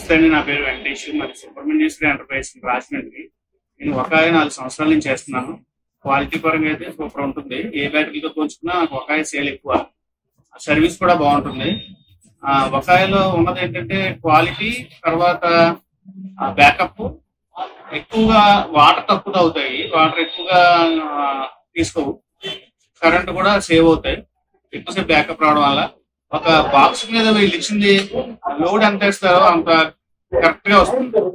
నమస్తే అండి నా పేరు వెంకటేష్ మరి సుబ్రహ్మణ్యేశ్వరి ఎంటర్ప్రైజ్ రాజమండ్రి నేను ఒక నాలుగు సంవత్సరాల నుంచి చేస్తున్నాను క్వాలిటీ పరంగా అయితే సూపర్ ఉంటుంది ఏ బ్యాటరీతో పోల్చుకున్నా నాకు ఒకాయ సేల్ ఎక్కువ సర్వీస్ కూడా బాగుంటుంది ఆ ఒకాయలో ఉన్నది ఏంటంటే క్వాలిటీ తర్వాత బ్యాకప్ ఎక్కువగా వాటర్ తక్కువ అవుతాయి వాటర్ ఎక్కువగా ఆ, తీసుకోవు కరెంట్ కూడా సేవ్ అవుతాయి ఎక్కువసేపు బ్యాకప్ రావడం వల్ల ఒక బాక్స్ మీద వీళ్ళు ఇచ్చింది లోడ్ ఎంత వేస్తారో అంత కరెక్ట్ గా వస్తుంది